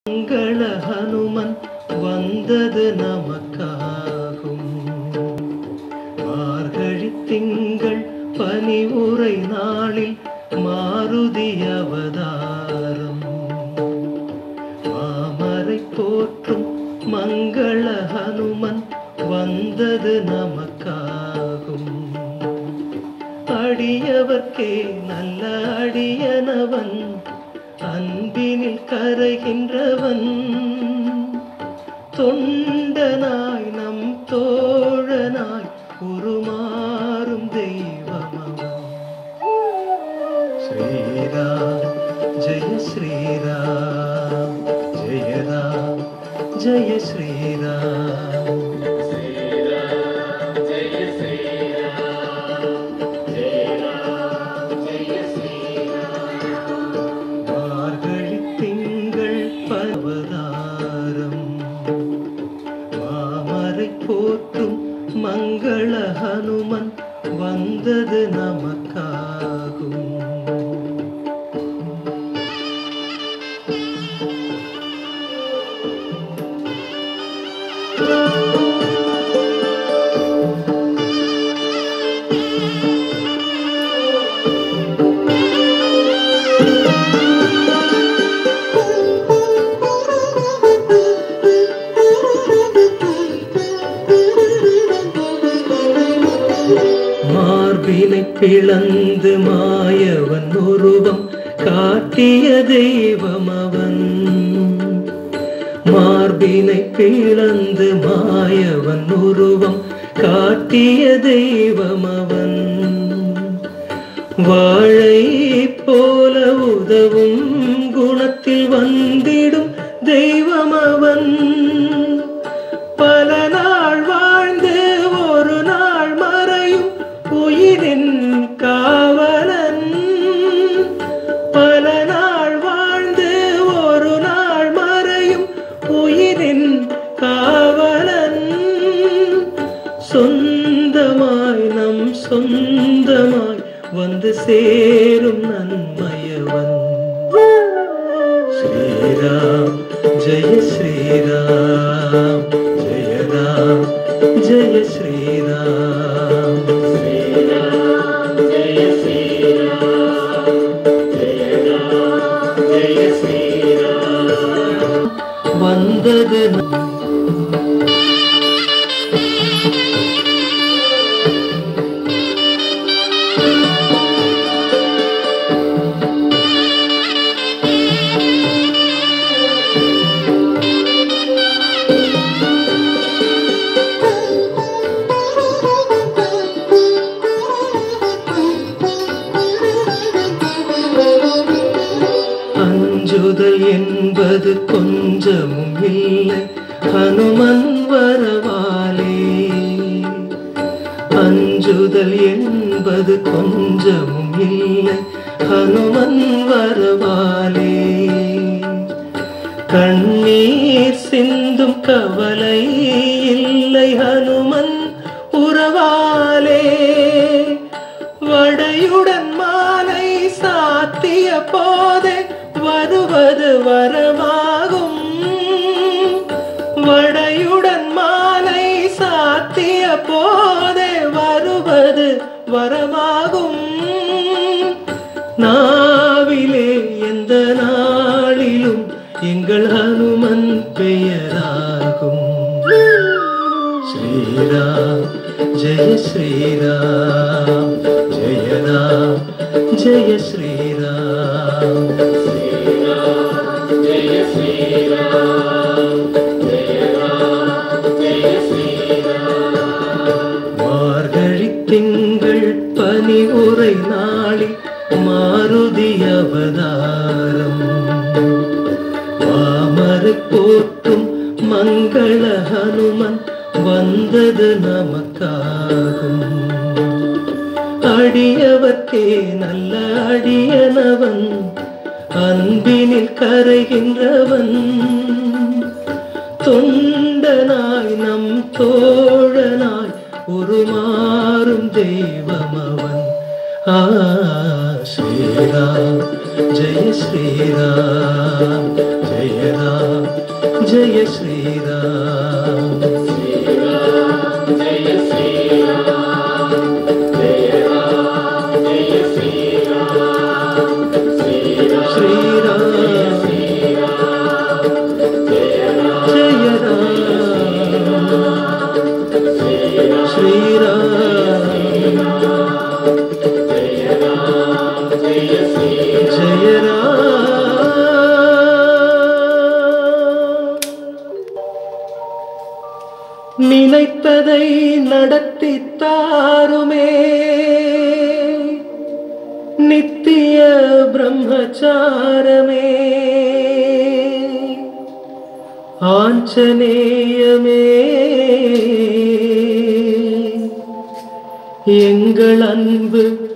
மங்கள ஹனுமன் வந்தது நமக்காகும் மார்கழி திங்கள் பனிவுரை நாளில் மாருதி அவதாரம் மாமரை போற்றும் மங்கள ஹனுமன் வந்தது நமக்காகும் அடியவர்க்கே நல்ல அடியனவன் அன்பினில் கரைகின்றவன் தொண்டனாய் நம் தோழனாய் உருமாறும் தெய்வமவன் ஸ்ரீராம் ஜெய ஸ்ரீராம் ஜெய ராம் ஜெய ஸ்ரீராம் மார்கழி திங்கள் பவதாரம் மாமரை போற்றும் மங்கள ஹனுமன் வந்தது நமக்காகும் மார்பினை பிளந்து மாயவன் உருவம் காட்டிய தெய்வம் அவன் மார்பினை பிளந்து மாயவன் உருவம் காட்டிய தெய்வம் அவன் வாழை போல உதவும் குணத்தில் வந்திடும் தெய்வம் அவன் பல நாள் வாழ்ந்து ஒரு நாள் மறையும் உயிரின் காவலன் பல நாள் வாழ்ந்து ஒரு நாள் மறையும் உயிரின் காவலன் சொந்தமாய் நம் சொந்தமாய் வந்து சேரும் நன்மையவன் ஸ்ரீராம் ஜெய ஸ்ரீராம் ஜெய ராம் ஜெய ஸ்ரீராம் வந்தது நம் அஞ்சுதல் என்பது கொஞ்சமும் இல்லை ஹனுமன் வரவாலே அஞ்சுதல் என்பது கொஞ்சமும் இல்லை ஹனுமன் வரவாலே கண்ணீர் சிந்தும் கவலை இல்லை ஹனுமன் உறவாலே வடையுடன் மாலை சாத்திய போதே வருவது வரமாகும் வடையுடன் மாலை சாத்திய போதே வருவது வரமாகும் நாவிலே எந்த நாளிலும் எங்கள் ஹனுமன் பெயராகும் ஸ்ரீராம் ஜெய ஸ்ரீராம் ஜெய ராம் ஜெய ஸ்ரீராம் மார்கழி திங்கள் பனி உரை நாளில் மாருதி அவதாரம் மாமரை போற்றும் மங்கள ஹனுமன் வந்தது நமக்காகும் அடியவர்க்கே நல்ல அடியனவன் அன்பினில் கரைகின்றவன் தொண்டனாய் நம் தோழனாய் உருமாறும் தெய்வம் அவன் ஆ ஸ்ரீராம் ஜெய ஸ்ரீராம் ஜெய ராம் ஜெய ஸ்ரீராம் ஸ்ரீராம் ஜெய ராம் ஸ்ரீராம் ஜெய ராம் நினைத்ததை நடத்தி தாருமே நித்திய பிரம்மச்சாரமே ஆஞ்சநேயமே எங்கள் அன்பு